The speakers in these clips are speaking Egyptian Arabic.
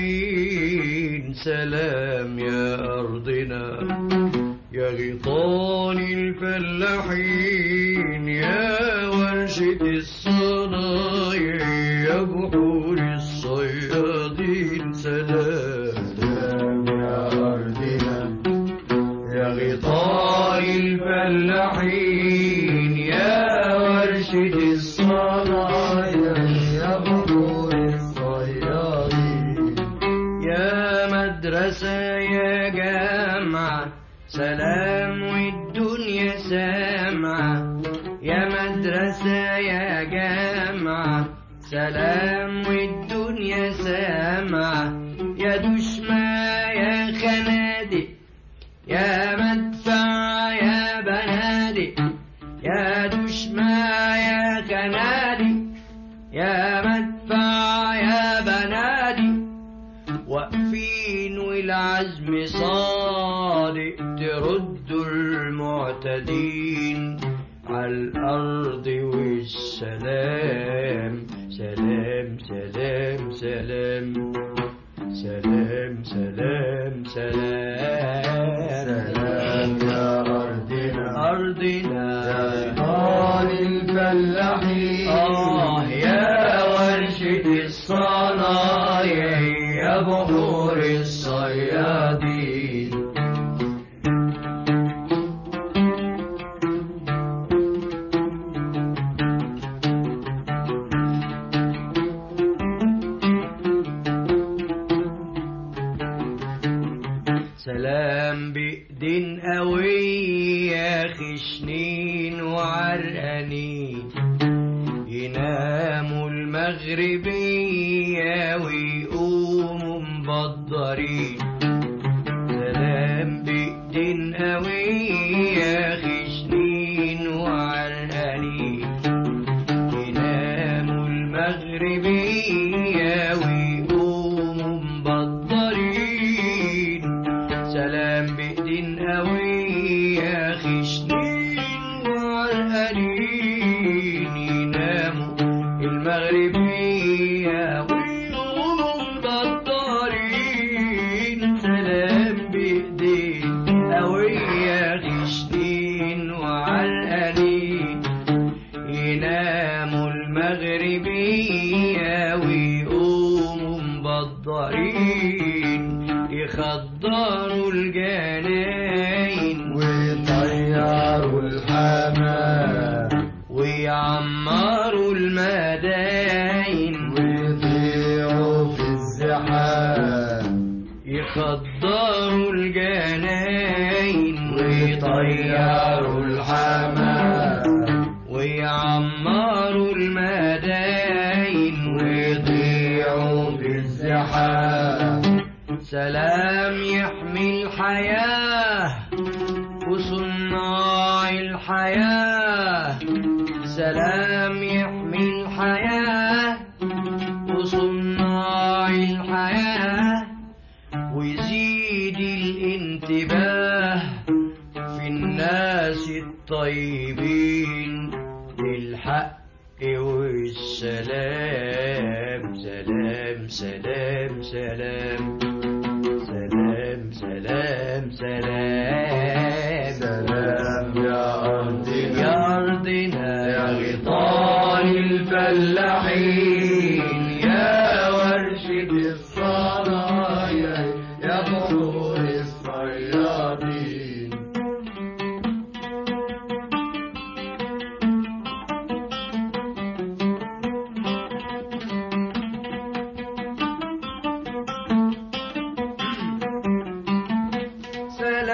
الفلاحين سلام يا أرضنا يا غيطان الفلاحين يا ورشة الصنايع يا بحور الصيادين سلام يا أرضنا يا غطاء الفلاحين يا ورشة الصنايع يا بحور الصيادين يا مدرسة يا جامعة سلام والدنيا سامعة يا مدرسة يا جامعة سلام والدنيا سامعة يا دشمة يا خنادق يا مدفع يا بنادق يا دشمة يا خنادق يا مدفع يا بنادق واقفين والعزم صادق تردوا المعتدين على الأرض والسلام سلام سلام سلام سلام سلام سلام سلام يا أرضنا أرضنا غيطان الفلاحين آه يا ورشة الصنايع يا بحور الصيادين سلام بإيدين قوية خشنين وعرقانين يناموا المغربية ويقوموا مبدرين سلام بإيدين قوية خشنين وعرقانين يناموا المغربية ويقوموا مبدرين سلام بإيدين قوية خشنين وعرقانين يناموا المغربية ويقوموا مبدرين سلام بإيدين قوية خشنين وعرقانين يناموا المغربية ويقوموا مبدرين يخضروا الجناين ويطيروا الحمام ويعمروا المداين ويطيروا في الزحام يخضروا الجناين ويطيروا الحمام ويعمروا المداين ويضيعوا في الزحام سلام يحمي الحياة وصناع الحياة سلام يحمي الحياة وصناع الحياة ويزيد الانتباه في الناس الطيبين للحق والسلام سلام سلام سلام سلام سلام سلام سلام يا أرضنا يا أرضنا يا غطان الفلاحين يا ورشة الصنايع يا بحور الصيادين سلام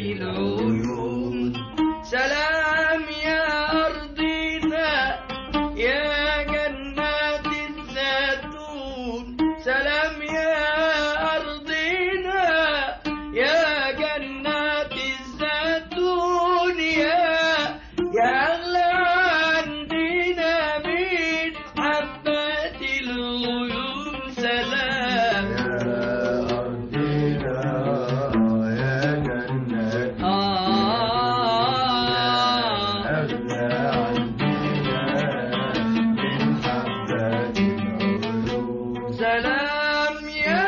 العيون سلام يا أرضنا يا جنات الزيتون سلام يا أرضنا يا جنات الزيتون يا يا أغلى عندنا من حبات الغيوم سلام يا أرضنا يا جنات آه أغلى عندنا من حبات العيون سلام يا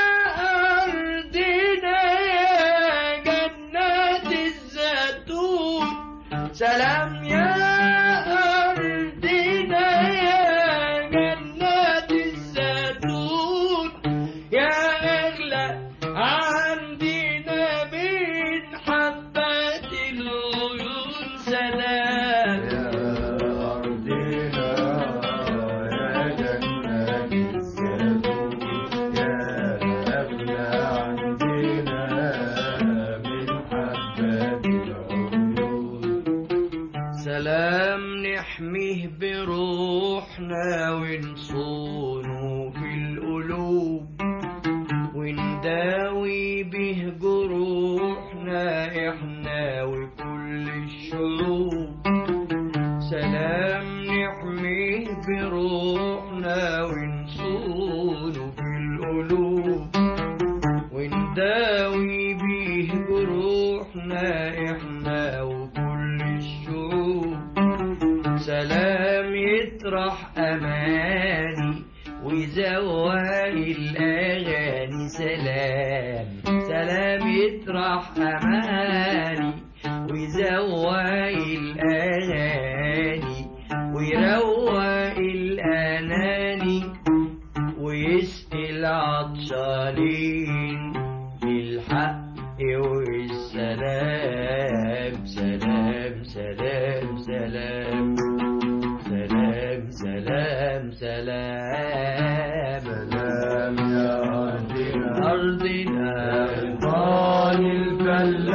أرضنا يا جنات الزيتون سلام يا أرضنا يا جنات الزيتون يا أغلى عندنا من حبات العيون سلام يا أرضنا يا جنات الزيتون يا أغلى عندنا من حبات العيون سلام نحميه بروحنا ونصونه في القلوب ونداوي به جروحنا احنا وكل الشعوب سلام نحميه بروحنا ونصونه في القلوب ونداوي بيه جروحنا احنا وكل الشعوب سلام يطرح اماني ويزوق الاغاني سلام سلام يطرح اماني ويزوق الاغاني ويروق الاناني ويسقي العطشانين بالحق والسلام سلام سلام سلام سلام سلام سلام سلام يا أرضنا أرضنا طال الفلاح